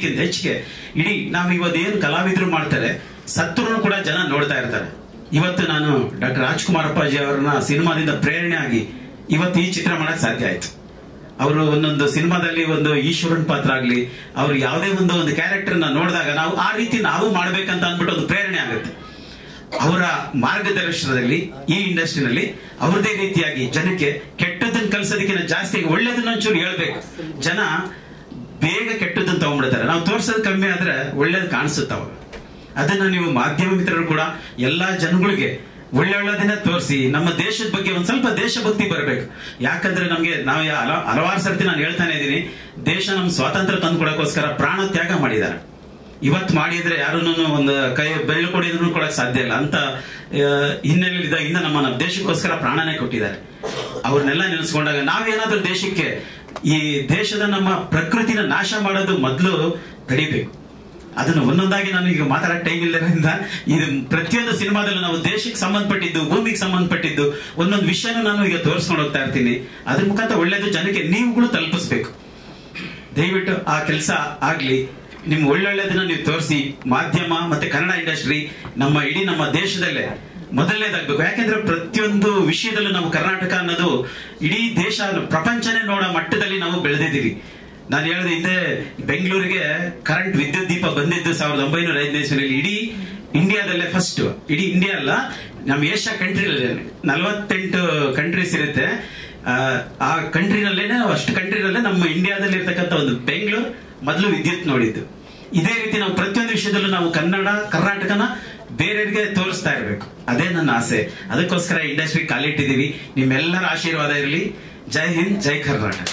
ಇದಕ್ಕಿಂತ ಹೆಚ್ಚಿಗೆ ಇಡೀ ನಾವು ಇವತ್ತು ಏನು ಕಲಾವಿದರು ಮಾಡ್ತಾರೆ ಸತ್ರು ಕೂಡ ಜನ ನೋಡ್ತಾ ಇರ್ತಾರೆ ಇವತ್ತು ನಾನು ಡಾಕ್ಟರ್ ರಾಜ್ಕುಮಾರ್ ಅಪ್ಪಾಜಿ ಅವರನ್ನ ಸಿನಿಮಾದಿಂದ ಪ್ರೇರಣೆ ಆಗಿ ಇವತ್ತು ಈ ಚಿತ್ರ ಮಾಡಕ್ ಸಾಧ್ಯ ಆಯ್ತು ಅವರು ಒಂದೊಂದು ಸಿನಿಮಾದಲ್ಲಿ ಒಂದು ಈಶ್ವರನ್ ಪಾತ್ರ ಆಗ್ಲಿ ಅವ್ರು ಯಾವುದೇ ಒಂದು ಒಂದು ಕ್ಯಾರೆಕ್ಟರ್ ನ ನೋಡಿದಾಗ ನಾವು ಆ ರೀತಿ ನಾವು ಮಾಡ್ಬೇಕಂತ ಅಂದ್ಬಿಟ್ಟು ಒಂದು ಪ್ರೇರಣೆ ಆಗುತ್ತೆ ಅವರ ಮಾರ್ಗದರ್ಶನದಲ್ಲಿ ಈ ಇಂಡಸ್ಟ್ರಿನಲ್ಲಿ ಅವ್ರದೇ ರೀತಿಯಾಗಿ ಜನಕ್ಕೆ ಕೆಟ್ಟದನ್ನ ಕಲ್ಸೋದಕ್ಕಿಂತ ಜಾಸ್ತಿ ಒಳ್ಳೇದನ್ನ ಒಂಚೂರು ಹೇಳ್ಬೇಕು ಜನ ಬೇಗ ಕೆಟ್ಟದನ್ನ ತಗೊಂಡ್ಬಿಡ್ತಾರೆ ನಾವು ತೋರ್ಸೋದು ಕಮ್ಮಿ ಆದ್ರೆ ಒಳ್ಳೇದು ಕಾಣಿಸುತ್ತೆ ಅವಾಗ ಅದನ್ನ ನೀವು ಮಾಧ್ಯಮ ಮಿತ್ರರು ಕೂಡ ಎಲ್ಲಾ ಜನಗಳಿಗೆ ಒಳ್ಳೆ ಒಳ್ಳೆದನ್ನ ತೋರಿಸಿ ನಮ್ಮ ದೇಶದ ಬಗ್ಗೆ ಒಂದ್ ಸ್ವಲ್ಪ ದೇಶಭಕ್ತಿ ಬರಬೇಕು ಯಾಕಂದ್ರೆ ನಮ್ಗೆ ನಾವು ಯಾ- ಹಲ- ಹಲವಾರು ಸರ್ತಿ ನಾನು ಹೇಳ್ತಾನೆ ಇದ್ದೀನಿ ದೇಶ ನಮ್ ಸ್ವಾತಂತ್ರ್ಯ ತಂದು ಕೊಡಕ್ಕೋಸ್ಕರ ಪ್ರಾಣ ತ್ಯಾಗ ಮಾಡಿದ್ದಾರೆ ಇವತ್ತು ಮಾಡಿದ್ರೆ ಯಾರನ್ನೂ ಒಂದು ಕೈ ಬೆಳ್ಳು ಕೊಡಿದ್ರು ಕೊಡಕ್ ಸಾಧ್ಯ ಇಲ್ಲ ಅಂತ ಆ, ಹಿನ್ನೆಲೆಯಲ್ಲಿ ಇದ್ದಾಗ ಇಂದ ನಮ್ಮ ನಮ್ಮ ದೇಶಕ್ಕೋಸ್ಕರ ಪ್ರಾಣನೇ ಕೊಟ್ಟಿದ್ದಾರೆ ಅವ್ರನ್ನೆಲ್ಲ ನೆನೆಸ್ಕೊಂಡಾಗ ನಾವೇನಾದ್ರೂ ದೇಶಕ್ಕೆ ಈ ದೇಶದ ನಮ್ಮ ಪ್ರಕೃತಿನ ನಾಶ ಮಾಡೋದು ಮೊದಲು ತಡಿಬೇಕು ಅದನ್ನು ಒಂದೊಂದಾಗಿ ನಾನು ಈಗ ಮಾತಾಡಕ್ ಟೈಮ್ ಇಲ್ಲದ್ರಿಂದ ಇದು ಪ್ರತಿಯೊಂದು ಸಿನಿಮಾದಲ್ಲೂ ನಾವು ದೇಶಕ್ಕೆ ಸಂಬಂಧಪಟ್ಟಿದ್ದು ಭೂಮಿಗೆ ಸಂಬಂಧಪಟ್ಟಿದ್ದು ಒಂದೊಂದು ವಿಷಯನ ನಾನು ಈಗ ತೋರಿಸ್ಕೊಂಡು ಹೋಗ್ತಾ ಇರ್ತೀನಿ ಅದ್ರ ಮುಖಾಂತರ ಒಳ್ಳೇದು ಜನಕ್ಕೆ ನೀವುಗಳು ತಲುಪಿಸ್ಬೇಕು ದಯವಿಟ್ಟು ಆ ಕೆಲಸ ಆಗ್ಲಿ ನಿಮ್ ಒಳ್ಳೊಳ್ಳೆದನ್ನ ನೀವು ತೋರಿಸಿ ಮಾಧ್ಯಮ ಮತ್ತೆ ಕನ್ನಡ ಇಂಡಸ್ಟ್ರಿ ನಮ್ಮ ಇಡೀ ನಮ್ಮ ದೇಶದಲ್ಲೇ ಮೊದಲನೇದಾಗ್ಬೇಕು ಯಾಕೆಂದ್ರೆ ಪ್ರತಿಯೊಂದು ವಿಷಯದಲ್ಲೂ ನಾವು ಕರ್ನಾಟಕ ಅನ್ನೋದು ಇಡೀ ದೇಶ ಪ್ರಪಂಚನೇ ನೋಡೋ ಮಟ್ಟದಲ್ಲಿ ನಾವು ಬೆಳೆದಿದ್ದೀವಿ ನಾನು ಹೇಳಿದ ಹಿಂದೆ ಬೆಂಗಳೂರಿಗೆ ಕರೆಂಟ್ ವಿದ್ಯುತ್ ದೀಪ ಬಂದಿದ್ದು ಸಾವಿರದ ಒಂಬೈನೂರ ಐದನೇ ಇಸ್ವಿನಲ್ಲಿ ಇಡೀ ಇಂಡಿಯಾದಲ್ಲೇ ಫಸ್ಟ್ ಇಡೀ ಇಂಡಿಯಾ ಅಲ್ಲ ನಮ್ಮ ಏಷ್ಯಾ ಕಂಟ್ರಿ ನಲವತ್ತೆಂಟು ಕಂಟ್ರೀಸ್ ಇರುತ್ತೆ ಆ, ಆ ಕಂಟ್ರಿನಲ್ಲೇನೆ ಅಷ್ಟು ಕಂಟ್ರಿನಲ್ಲೇ ನಮ್ಮ ಇಂಡಿಯಾದಲ್ಲಿ ಇರ್ತಕ್ಕಂಥ ಒಂದು ಬೆಂಗಳೂರು ಮೊದಲು ವಿದ್ಯುತ್ ನೋಡಿದ್ದು ಇದೇ ರೀತಿ ನಾವು ಪ್ರತಿಯೊಂದು ವಿಷಯದಲ್ಲೂ ನಾವು ಕನ್ನಡ ಕರ್ನಾಟಕನ ಬೇರೆಯವರಿಗೆ ತೋರಿಸ್ತಾ ಇರಬೇಕು ಅದೇ ನನ್ನ ಆಸೆ ಅದಕ್ಕೋಸ್ಕರ ಇಂಡಸ್ಟ್ರಿ ಕಾಲಿಟ್ಟಿದ್ದೀವಿ ನಿಮ್ಮೆಲ್ಲರ ಆಶೀರ್ವಾದ ಇರಲಿ ಜೈ ಹಿಂದ್ ಜೈ ಕರ್ನಾಟಕ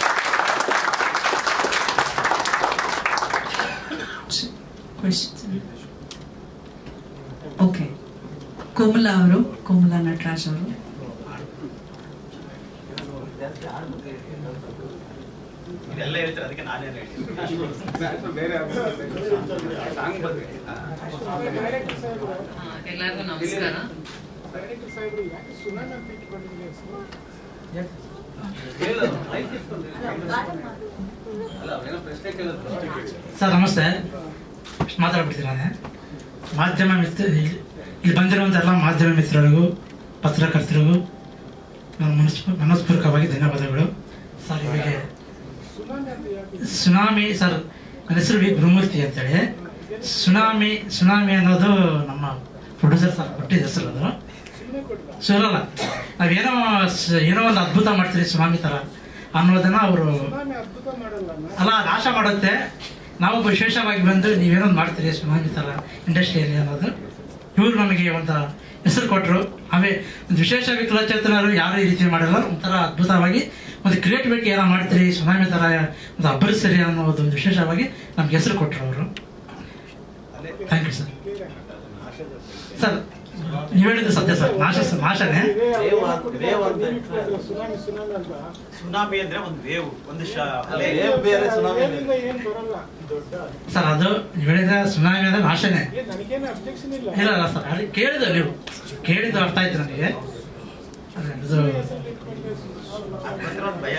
ಕ್ವೆಶನ್ ಓಕೆ ಕೋಮಲಾ ಅವರು ಕೋಮಲಾ ನಟರಾಜ್ ಅವರು ಇದೆಲ್ಲ ಹೇಳ್ತಾರೆ ಅದಕ್ಕೆ ನಾನೇ ಎಲ್ಲರಿಗೂ ನಮಸ್ಕಾರ ಸರ್ ನಮಸ್ತೆ ಮಾತಾಡ್ಬಿಡ್ತೀನಿ ನಾನೇ ಮಾಧ್ಯಮ ಮಿತ್ರ ಇಲ್ಲಿ- ಇಲ್ಲಿ ಬಂದಿರುವಂಥ ಎಲ್ಲ ಮಾಧ್ಯಮ ಮಿತ್ರರಿಗೂ ಪತ್ರಕರ್ತರಿಗೂ ನನ್ನ ಮನಸ್ಪೂ ಮನಸ್ಪೂರ್ವಕವಾಗಿ ಧನ್ಯವಾದಗಳು ಸರ್ ಇವಾಗ ಸುನಾಮಿ ಸರ್ ನನ್ನ ಹೆಸರು ವಿ ಗುರುಮೂರ್ತಿ ಅಂತೇಳಿ ಸುನಾಮಿ ಸುನಾಮಿ ಅನ್ನೋದು ನಮ್ಮ ಪ್ರೊಡ್ಯೂಸರ್ ಸರ್ ಕೊಟ್ಟಿದ್ದ ಹೆಸರು ಅದು ಸುರಲ್ಲ ನಾವೇನೋ ಸ- ಏನೋ ಒಂದು ಅದ್ಭುತ ಮಾಡ್ತೀರಿ ಸುನಾಮಿ ಥರ ಅನ್ನೋದನ್ನ ಅವರು ಅಲ್ಲ ನಾಶ ಮಾಡುತ್ತೆ ನಾವು ವಿಶೇಷವಾಗಿ ಬಂದು ನೀವೇನೊಂದು ಮಾಡ್ತೀರಿ ಸುನಾಮಿ ಥರ ಇಂಡಸ್ಟ್ರಿಯಲ್ಲಿ ಅನ್ನೋದು ಇವರು ನಮಗೆ ಒಂದು ಹೆಸರು ಕೊಟ್ಟರು ಆಮೇಲೆ ಒಂದು ವಿಶೇಷ ವಿಕಲಚೇತನರು ಯಾರು ಈ ರೀತಿ ಮಾಡಿಲ್ಲ ಒಂಥರ ಅದ್ಭುತವಾಗಿ ಒಂದು ಕ್ರಿಯೇಟಿವಿಟಿ ಏನೋ ಮಾಡ್ತೀರಿ ಸುನಾಮಿ ಥರ ಒಂದು ಅಬ್ಬರಿಸಿರಿ ಅನ್ನೋದು ಒಂದು ವಿಶೇಷವಾಗಿ ನಮ್ಗೆ ಹೆಸರು ಕೊಟ್ಟರು ಅವರು ಥ್ಯಾಂಕ್ ಯು ಸರ್ ಸರ್ ನೀವು ಹೇಳಿದ್ದು ಸತ್ಯ ಸರ್ ನಾಶ ನಾಶನೇ ಸುನಾಮಿ ಅಂದ್ರೆ ಒಂದು ವೇವ್ ಒಂದು ಸರ್ ಅದು ನೀವು ಹೇಳಿದ ಸುನಾಮಿ ಅಂದ್ರೆ ನಾಶನೇ ಇಲ್ಲ ಇಲ್ಲ ಸರ್ ಅದು ಕೇಳಿದ ನೀವು ಕೇಳಿದ್ದು ಅರ್ಥ ಆಯ್ತು ನನಗೆ ಅದೇ, ಇದು ಭಯ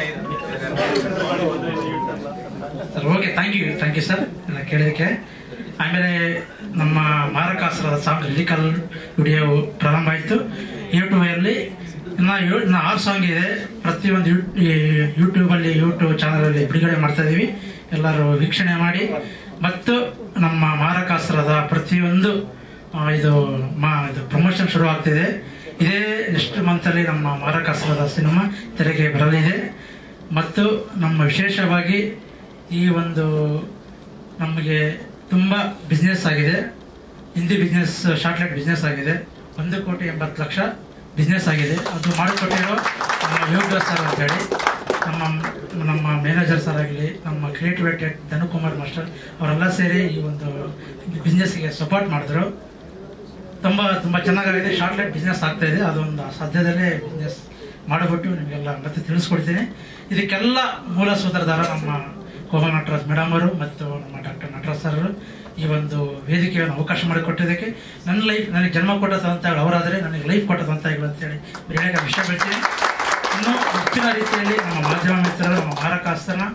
sir okay thank you thank you sir ಎಲ್ಲ ಕೇಳಿದ್ದಕ್ಕೆ ಆಮೇಲೆ ನಮ್ಮ ಮಾರಕಾಸ್ತ್ರದ ಸಾಂಗ್ ಲಿರಿಕಲ್ ವಿಡಿಯೋ ಪ್ರಾರಂಭ ಆಯಿತು ಯೂಟ್ಯೂಬಲ್ಲಿ ಇನ್ನು ಏಳು ಇನ್ನು ಆರು ಸಾಂಗ್ ಇದೆ ಪ್ರತಿಯೊಂದು ಯೂ ಯೂಟ್ಯೂಬಲ್ಲಿ ಯೂಟ್ಯೂಬ್ ಚಾನಲಲ್ಲಿ ಬಿಡುಗಡೆ ಮಾಡ್ತಾ ಇದ್ದೀವಿ ಎಲ್ಲರೂ ವೀಕ್ಷಣೆ ಮಾಡಿ ಮತ್ತು ನಮ್ಮ ಮಾರಕಾಸ್ತ್ರದ ಪ್ರತಿಯೊಂದು ಆ, ಇದು ಮಾ ಇದು ಪ್ರಮೋಷನ್ ಶುರು ಆಗ್ತಿದೆ ಇದೇ ನೆಕ್ಸ್ಟ್ ಮಂತಲ್ಲಿ ನಮ್ಮ ಮಾರಕಾಸ್ತ್ರದ ಸಿನಿಮಾ ತೆರೆಗೆ ಬರಲಿದೆ ಮತ್ತು ನಮ್ಮ ವಿಶೇಷವಾಗಿ ಈ ಒಂದು ನಮಗೆ ತುಂಬ ಬಿಸ್ನೆಸ್ ಆಗಿದೆ ಹಿಂದಿ ಬಿಸ್ನೆಸ್ ಶಾರ್ಟ್ಲೈಟ್ ಬಿಸ್ನೆಸ್ ಆಗಿದೆ ಒಂದು ಕೋಟಿ ಎಂಬತ್ತು ಲಕ್ಷ ಬಿಸ್ನೆಸ್ ಆಗಿದೆ ಅದು ಮಾಡಿಕೊಟ್ಟಿರೋ ನಮ್ಮ ಯೋಗ ಸರ್ ಅಂತೇಳಿ ನಮ್ಮ ನಮ್ಮ ಮ್ಯಾನೇಜರ್ ಸರ್ ಆಗಲಿ ನಮ್ಮ ಕ್ರಿಯೇಟಿವಿಟಿ ಧನುಕುಮಾರ್ ಮಾಸ್ಟರ್ ಅವರೆಲ್ಲ ಸೇರಿ ಈ ಒಂದು ಬಿಸ್ನೆಸ್ಗೆ ಸಪೋರ್ಟ್ ಮಾಡಿದ್ರು ತುಂಬ ತುಂಬ ಚೆನ್ನಾಗಾಗಿದೆ ಶಾರ್ಟ್ಲೈಟ್ ಬಿಸ್ನೆಸ್ ಆಗ್ತಾ ಇದೆ ಅದೊಂದು ಸದ್ಯದಲ್ಲೇ ಬಿಸ್ನೆಸ್ ಮಾಡಿಬಿಟ್ಟು ನಿಮಗೆಲ್ಲ ಮತ್ತೆ ತಿಳಿಸ್ಕೊಡ್ತೀನಿ ಇದಕ್ಕೆಲ್ಲ ಮೂಲ ಸೂತ್ರಧಾರ ನಮ್ಮ ಕೋಮಲ್ ನಟರಾಜ್ ಮೇಡಮ್ ಅವರು ಮತ್ತು ನಮ್ಮ ಡಾಕ್ಟರ್ ನಟರಾಜ್ ಸರ್ ಅವರು ಈ ಒಂದು ವೇದಿಕೆಯನ್ನು ಅವಕಾಶ ಮಾಡಿಕೊಟ್ಟಿದ್ದಕ್ಕೆ ನನ್ನ ಲೈಫ್ ನನಗೆ ಜನ್ಮ ಕೊಟ್ಟ ಸಂಸ್ಥೆಗಳು ಅವರಾದರೆ ನನಗೆ ಲೈಫ್ ಕೊಟ್ಟ ಸಂಸ್ಥೆಗಳು ಅಂತೇಳಿ ಹೇಳಕ್ಕೆ ಇಷ್ಟಪಡ್ತೀನಿ ಇನ್ನೂ ಹೆಚ್ಚಿನ ರೀತಿಯಲ್ಲಿ ನಮ್ಮ ಮಾಧ್ಯಮ ಮಿತ್ರರು ನಮ್ಮ ಮಾರಕಾಸ್ತನ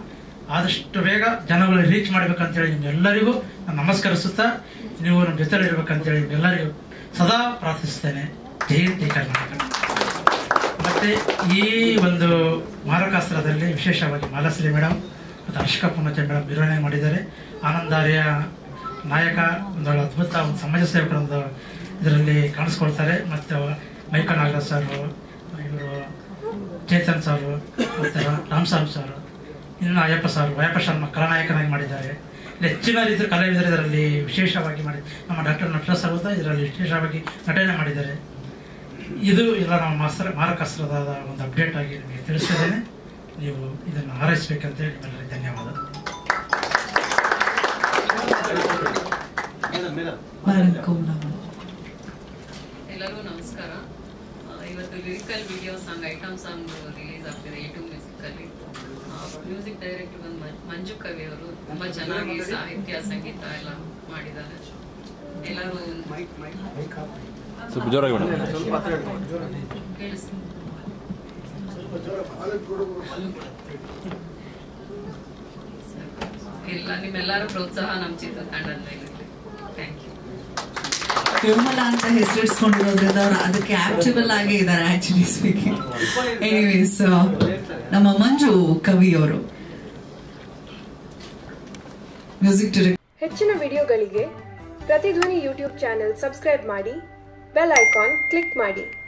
ಆದಷ್ಟು ಬೇಗ ಜನಗಳು ರೀಚ್ ಮಾಡ್ಬೇಕಂತೇಳಿ ನಿಮ್ಮೆಲ್ಲರಿಗೂ ನಾನು ನಮಸ್ಕರಿಸುತ್ತಾ ನೀವು ನಮ್ಮ ಜೊತೆಲಿ ಇರ್ಬೇಕಂತೇಳಿ ನಿಮ್ಮೆಲ್ಲರಿಗೂ ಸದಾ ಪ್ರಾರ್ಥಿಸ್ತೇನೆ ಜೈ ಹಿಂದ್, ಜೈ ಕರ್ನಾಟಕ ಮತ್ತೆ ಈ ಒಂದು ಮಾರಕಾಸ್ತ್ರದಲ್ಲಿ ವಿಶೇಷವಾಗಿ ಮಾಲಶ್ರೀ ಮೇಡಮ್ ಮತ್ತು ಹರ್ಷಿಕಾ ಪೂರ್ಣಚ ಮೇಡಮ್ ನಿರ್ವಹಣೆ ಮಾಡಿದ್ದಾರೆ ಆನಂದಾರ್ಯ ನಾಯಕ ಒಂದು ಅದ್ಭುತ ಒಂದು ಸಮಾಜ ಸೇವಕರೊಂದು ಇದರಲ್ಲಿ ಕಾಣಿಸ್ಕೊಳ್ತಾರೆ ಮತ್ತು ಮೈಕ ನಾಗರಾಜ್ ಸರ್ ಇವರು ಚೇತನ್ ಸರ್ ಮತ್ತು ರಾಮ್ ಸಾಬ್ ಸರ್ ಇನ್ನು ಅಯ್ಯಪ್ಪ ಸರ್ ಅಯ್ಯಪ್ಪ ಶರ್ಮ ಕಲಾನಾಯಕನಾಗಿ ಮಾಡಿದ್ದಾರೆ ಇಲ್ಲಿ ಹೆಚ್ಚಿನ ರೀತಿಯ ಕಲಾವಿದರು ಇದರಲ್ಲಿ ವಿಶೇಷವಾಗಿ ಮಾಡಿ ನಮ್ಮ ಡಾಕ್ಟರ್ ನಟರಾಜ್ ಸರ್ ಕೂಡ ಇದರಲ್ಲಿ ವಿಶೇಷವಾಗಿ ನಟನೆ ಮಾಡಿದ್ದಾರೆ ಇದು ಎಲ್ಲ ನಮ್ಮ ಮಾಸ್ತ್ರ ಮಾರಕಾಸ್ತ್ರದ ಒಂದು ಅಪ್ಡೇಟ್ ಆಗಿ ನಿಮಗೆ ತಿಳಿಸಿದ್ದೇನೆ ನೀವು ಇದನ್ನು ಹಾರೈಸಬೇಕಂತೇಳಿ ನಿಮ್ಮೆಲ್ಲರಿಗೆ ಧನ್ಯವಾದ ಭಾರತ್ ಕೋಮಲಾ ಅವರು ಎಲ್ಲರಿಗೂ ನಮಸ್ಕಾರ ಆ, ಇವತ್ತು lyrical video song item song release ಆಗ್ತಿದೆ ಯು ಟ್ಯೂಬ್ ಮ್ಯೂಸಿಕಲ್ಲಿ ಮ್ಯೂಸಿಕ್ ಡೈರೆಕ್ಟರ್ ಬಂದು ಮಂ- ಮಂಜು ಕವಿ ಅವರು ತುಂಬಾ ಚೆನ್ನಾಗಿ ಸಾಹಿತ್ಯ ಸಂಗೀತ ಎಲ್ಲ ಮಾಡಿದ್ದಾರೆ ಎಲ್ಲರೂ ಸ್ವಲ್ಪ ಜೋರಾಗಿ ಮೇಡಮ್ ಕೇಳಿಸ್ತೀನಿ ಇಲ್ಲ ನಿಮ್ಮೆಲ್ಲರ ಪ್ರೋತ್ಸಾಹ ನಮ್ಮ ಚಿತ್ರತಂಡದ ಮೇಲೆ ಥ್ಯಾಂಕ್ ಯು ಕೋಮಲಾ ಅಂತ ಹೆಸರಿಸ್ಕೊಂಡಿರೋದ್ರಿಂದ ಅವ್ರು ಅದಕ್ಕೆ ಆಕ್ಟಿಬಲ್ ಆಗೇ ಇದ್ದಾರೆ ಆಕ್ಚುಲಿ ಸ್ಪೀಕಿಂಗ್ ಎನಿವೇಸ್ ನಮ್ಮ ಮಂಜು ಕವಿ ಅವರು ಮ್ಯೂಸಿಕ್ ಡೈರೆಕ್ಟರ್ ಹೆಚ್ಚಿನ ವಿಡಿಯೋಗಳಿಗೆ ಪ್ರತಿಧ್ವನಿ ಯೂಟ್ಯೂಬ್ ಚಾನೆಲ್ ಸಬ್ಸ್ಕ್ರೈಬ್ ಮಾಡಿ ಬೆಲ್ ಐಕಾನ್ ಕ್ಲಿಕ್ ಮಾಡಿ